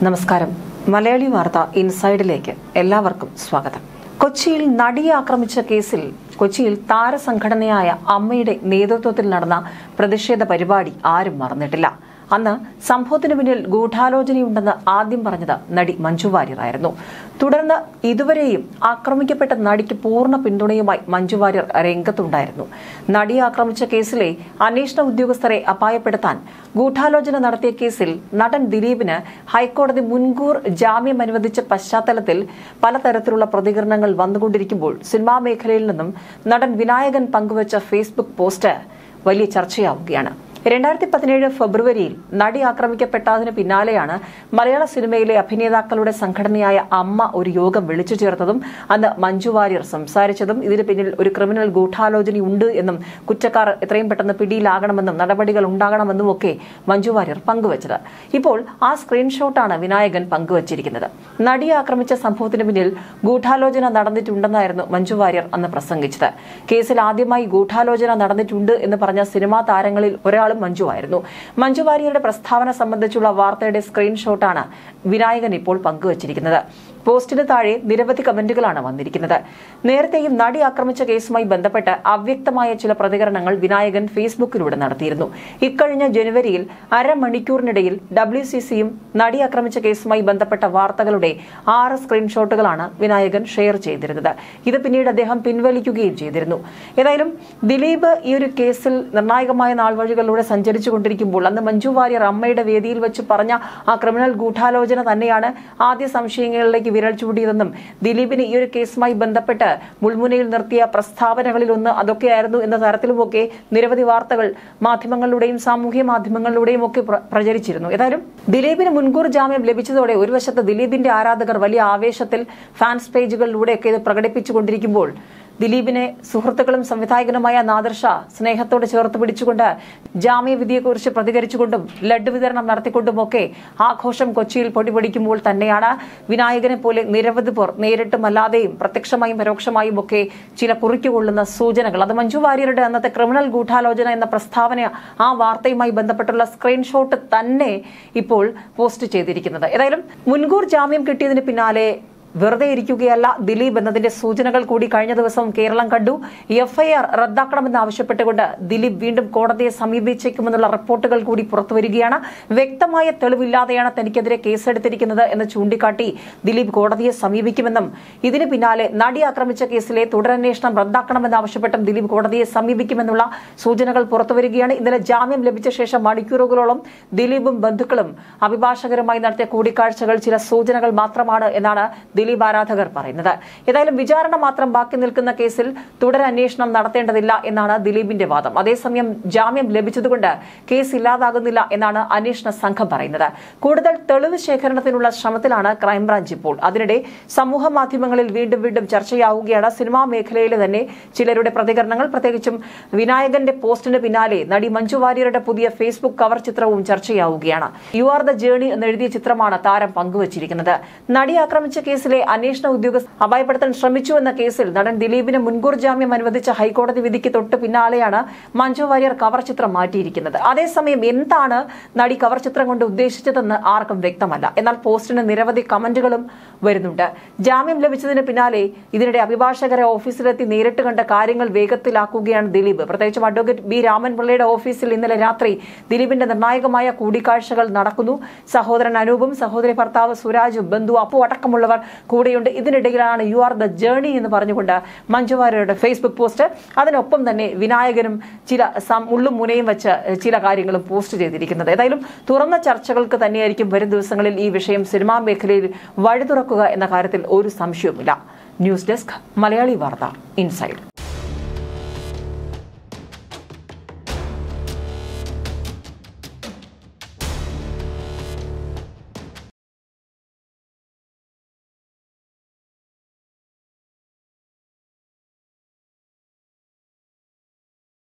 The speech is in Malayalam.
നമസ്കാരം മലയാളി വാർത്ത ഇൻസൈഡിലേക്ക് എല്ലാവർക്കും സ്വാഗതം കൊച്ചിയിൽ നടിയെ ആക്രമിച്ച കേസിൽ കൊച്ചിയിൽ താരസംഘടനയായ അമ്മയുടെ നേതൃത്വത്തിൽ നടന്ന പ്രതിഷേധ പരിപാടി ആരും മറന്നിട്ടില്ല അന്ന് സംഭവത്തിന് പിന്നിൽ ഗൂഢാലോചനയുണ്ടെന്ന് ആദ്യം പറഞ്ഞത് നടി മഞ്ജു വാര്യറായിരുന്നു തുടർന്ന് ഇതുവരെയും ആക്രമിക്കപ്പെട്ട നടിക്ക് പൂർണ്ണ പിന്തുണയുമായി മഞ്ജു വാര്യർ രംഗത്തുണ്ടായിരുന്നു നടിയെ ആക്രമിച്ച കേസിലെ അന്വേഷണ ഉദ്യോഗസ്ഥരെ അപായപ്പെടുത്താൻ ഗൂഢാലോചന നടത്തിയ കേസിൽ നടൻ ദിലീപിന് ഹൈക്കോടതി മുൻകൂർ ജാമ്യം അനുവദിച്ച പശ്ചാത്തലത്തിൽ പലതരത്തിലുള്ള പ്രതികരണങ്ങൾ വന്നുകൊണ്ടിരിക്കുമ്പോൾ സിനിമാ മേഖലയിൽ നിന്നും നടൻ വിനായകൻ പങ്കുവച്ച ഫേസ്ബുക്ക് പോസ്റ്റ് വലിയ ചർച്ചയാവുകയാണ് രണ്ടായിരത്തി പതിനേഴ് ഫെബ്രുവരിയിൽ നടി ആക്രമിക്കപ്പെട്ടതിന് പിന്നാലെയാണ് മലയാള സിനിമയിലെ അഭിനേതാക്കളുടെ സംഘടനയായ അമ്മ ഒരു യോഗം വിളിച്ചു ചേർത്തതും അന്ന് മഞ്ജു വാര്യർ സംസാരിച്ചതും ഇതിന് പിന്നിൽ ഒരു ക്രിമിനൽ ഗൂഢാലോചനയുണ്ട് എന്നും കുറ്റക്കാർ എത്രയും പെട്ടെന്ന് പിടിയിലാകണമെന്നും നടപടികൾ ഉണ്ടാകണമെന്നും ഒക്കെ മഞ്ജു വാര്യർ പങ്കുവച്ചത് ഇപ്പോൾ ആ സ്ക്രീൻഷോട്ടാണ് വിനായകൻ പങ്കുവച്ചിരിക്കുന്നത് നടിയെ ആക്രമിച്ച സംഭവത്തിന് പിന്നിൽ ഗൂഢാലോചന നടന്നിട്ടുണ്ടെന്നായിരുന്നു മഞ്ജു വാര്യർ അന്ന് പ്രസംഗിച്ചത് കേസിൽ ആദ്യമായി ഗൂഢാലോചന നടന്നിട്ടുണ്ട് എന്ന് പറഞ്ഞ സിനിമാ താരങ്ങളിൽ ഒരാളും മഞ്ജു ആയിരുന്നു മഞ്ജു വാര്യരുടെ പ്രസ്താവന സംബന്ധിച്ചുള്ള വാർത്തയുടെ സ്ക്രീൻഷോട്ടാണ് വിനായകൻ ഇപ്പോൾ പങ്കുവച്ചിരിക്കുന്നത് പോസ്റ്റിന് താഴെ നിരവധി കമന്റുകളാണ് വന്നിരിക്കുന്നത് നേരത്തെയും നടി ആക്രമിച്ച കേസുമായി ബന്ധപ്പെട്ട് അവ്യക്തമായ ചില പ്രതികരണങ്ങൾ വിനായകൻ ഫേസ്ബുക്കിലൂടെ നടത്തിയിരുന്നു ഇക്കഴിഞ്ഞ ജനുവരിയിൽ അരമണിക്കൂറിനിടയിൽ ഡബ്ല്യു സി സിയും നടി ആക്രമിച്ച കേസുമായി ബന്ധപ്പെട്ട വാർത്തകളുടെ ആറ് സ്ക്രീൻഷോട്ടുകളാണ് വിനായകൻ ഷെയർ ചെയ്തിരുന്നത് ഇത് പിന്നീട് അദ്ദേഹം പിൻവലിക്കുകയും ചെയ്തിരുന്നു ഏതായാലും ദിലീപ് ഈ ഒരു കേസിൽ നിർണായകമായ നാൾവഴികളിലൂടെ സഞ്ചരിച്ചുകൊണ്ടിരിക്കുമ്പോൾ അന്ന് മഞ്ജു വാര്യർ അമ്മയുടെ വേദിയിൽ വെച്ച് പറഞ്ഞ ആ ക്രിമിനൽ ഗൂഢാലോചന തന്നെയാണ് ആദ്യ സംശയങ്ങളിലേക്ക് വിരൽ ചൂണ്ടിയതെന്നും ദിലീപിന് ഈ ഒരു കേസുമായി ബന്ധപ്പെട്ട് മുൾമുനയിൽ നിർത്തിയ പ്രസ്താവനകളിലൊന്ന് അതൊക്കെയായിരുന്നു എന്ന തരത്തിലുമൊക്കെ നിരവധി വാർത്തകൾ മാധ്യമങ്ങളിലൂടെയും സാമൂഹ്യ മാധ്യമങ്ങളിലൂടെയും ഒക്കെ പ്ര- പ്രചരിച്ചിരുന്നു ഏതായാലും ദിലീപിന് മുൻകൂർ ജാമ്യം ലഭിച്ചതോടെ ഒരു വശത്ത് ദിലീപിന്റെ ആരാധകർ വലിയ ആവേശത്തിൽ ഫാൻസ് പേജുകളിലൂടെയൊക്കെ ഇത് പ്രകടിപ്പിച്ചുകൊണ്ടിരിക്കുമ്പോൾ ദിലീപിനെ സുഹൃത്തുക്കളും സംവിധായകനുമായ നാദർഷ സ്നേഹത്തോടെ ചേർത്ത് പിടിച്ചുകൊണ്ട് ജാമ്യവിധിയെക്കുറിച്ച് പ്രതികരിച്ചുകൊണ്ടും ലഡ്ഡു വിതരണം നടത്തിക്കൊണ്ടുമൊക്കെ ആഘോഷം കൊച്ചിയിൽ പൊടിപൊടിക്കുമ്പോൾ തന്നെയാണ് വിനായകനെ പോലെ നിരവധി പേർ നേരിട്ടും അല്ലാതെയും പ്രത്യക്ഷമായും പരോക്ഷമായും ഒക്കെ ചില കുറിക്കുകൊള്ളുന്ന സൂചനകൾ അത് മഞ്ജു വാര്യരുടെ അന്നത്തെ ക്രിമിനൽ ഗൂഢാലോചന എന്ന പ്രസ്താവന ആ വാർത്തയുമായി ബന്ധപ്പെട്ടുള്ള സ്ക്രീൻഷോട്ട് തന്നെ ഇപ്പോൾ പോസ്റ്റ് ചെയ്തിരിക്കുന്നത് ഏതായാലും മുൻകൂർ ജാമ്യം കിട്ടിയതിന് പിന്നാലെ വെറുതെ ഇരിക്കുകയല്ല ദിലീപ് എന്നതിന്റെ സൂചനകൾ കൂടി കഴിഞ്ഞ ദിവസം കേരളം കണ്ടു എഫ്ഐആർ റദ്ദാക്കണമെന്ന് ആവശ്യപ്പെട്ടുകൊണ്ട് ദിലീപ് വീണ്ടും കോടതിയെ സമീപിച്ചേക്കുമെന്നുള്ള റിപ്പോർട്ടുകൾ കൂടി പുറത്തുവരികയാണ് വ്യക്തമായ തെളിവില്ലാതെയാണ് തനിക്കെതിരെ കേസെടുത്തിരിക്കുന്നത് എന്ന് ചൂണ്ടിക്കാട്ടി ദിലീപ് കോടതിയെ സമീപിക്കുമെന്നും ഇതിന് പിന്നാലെ നടി ആക്രമിച്ച കേസിലെ തുടരന്വേഷണം റദ്ദാക്കണമെന്ന് ആവശ്യപ്പെട്ടും ദിലീപ് കോടതിയെ സമീപിക്കുമെന്നുള്ള സൂചനകൾ പുറത്തുവരികയാണ് ഇന്നലെ ജാമ്യം ലഭിച്ച ശേഷം മണിക്കൂറുകളോളം ദിലീപും ബന്ധുക്കളും അഭിഭാഷകരുമായി നടത്തിയ കൂടിക്കാഴ്ചകൾ ചില സൂചനകൾ മാത്രമാണ് എന്നാണ് ദിലീപ് ആരാധകർ പറയുന്നത് ഏതായാലും വിചാരണ മാത്രം ബാക്കി നിൽക്കുന്ന കേസിൽ തുടരന്വേഷണം നടത്തേണ്ടതില്ല എന്നാണ് ദിലീപിന്റെ വാദം അതേസമയം ജാമ്യം ലഭിച്ചതുകൊണ്ട് കേസ് ഇല്ലാതാകുന്നില്ല എന്നാണ് അന്വേഷണ സംഘം പറയുന്നത് കൂടുതൽ തെളിവ് ശേഖരണത്തിനുള്ള ശ്രമത്തിലാണ് ക്രൈംബ്രാഞ്ച് ഇപ്പോൾ അതിനിടെ സമൂഹ മാധ്യമങ്ങളിൽ വീണ്ടും വീണ്ടും ചർച്ചയാവുകയാണ് സിനിമാ മേഖലയിലെ തന്നെ ചിലരുടെ പ്രതികരണങ്ങൾ പ്രത്യേകിച്ചും വിനായകന്റെ പോസ്റ്റിന് പിന്നാലെ നടി മഞ്ജു വാര്യരുടെ പുതിയ ഫേസ്ബുക്ക് കവർ ചിത്രവും ചർച്ചയാവുകയാണ് യു ആർ ദ ജേണി എന്നെഴുതിയ ചിത്രമാണ് താരം പങ്കുവച്ചിരിക്കുന്നത് നടി ആക്രമിച്ച കേസിലെ അന്വേഷണ ഉദ്യോഗസ്ഥർ അപായപ്പെടുത്താൻ ശ്രമിച്ചു എന്ന കേസിൽ നടൻ ദിലീപിന് മുൻകൂർ ജാമ്യം അനുവദിച്ച ഹൈക്കോടതി വിധിക്ക് തൊട്ട് പിന്നാലെയാണ് മഞ്ജു വാര്യർ കവർ ചിത്രം മാറ്റിയിരിക്കുന്നത് അതേസമയം എന്താണ് നടി കവർ ചിത്രം കൊണ്ട് ഉദ്ദേശിച്ചതെന്ന് ആർക്കും വ്യക്തമല്ല എന്നാൽ പോസ്റ്റിന് നിരവധി കമന്റുകളും വരുന്നുണ്ട് ജാമ്യം ലഭിച്ചതിന് പിന്നാലെ ഇതിനിടെ അഭിഭാഷകരെ ഓഫീസിലെത്തി നേരിട്ട് കണ്ട കാര്യങ്ങൾ വേഗത്തിലാക്കുകയാണ് ദിലീപ് പ്രത്യേകിച്ചും അഡ്വക്കേറ്റ് ബി രാമൻപിള്ളയുടെ ഓഫീസിൽ ഇന്നലെ രാത്രി ദിലീപിന്റെ നിർണായകമായ കൂടിക്കാഴ്ചകൾ നടക്കുന്നു സഹോദരൻ അനൂപും സഹോദരി ഭർത്താവ് സുരാജും ബന്ധു അപ്പു അടക്കമുള്ളവർ കൂടെയുണ്ട് ഇതിനിടയിലാണ് യു ആർ ദ ജേണി എന്ന് പറഞ്ഞുകൊണ്ട് മഞ്ജു വാര്യരുടെ ഫേസ്ബുക്ക് പോസ്റ്റ് അതിനൊപ്പം തന്നെ വിനായകനും ചില സം- ഉള്ളും മുനയും വെച്ച് ചില കാര്യങ്ങളും പോസ്റ്റ് ചെയ്തിരിക്കുന്നത് ഏതായാലും തുറന്ന ചർച്ചകൾക്ക് തന്നെയായിരിക്കും വരും ദിവസങ്ങളിൽ ഈ വിഷയം സിനിമാ മേഖലയിൽ വഴി തുറക്കുക എന്ന കാര്യത്തിൽ ഒരു സംശയവുമില്ല ന്യൂസ് ഡെസ്ക് മലയാളി വാർത്ത ഇൻസൈഡ്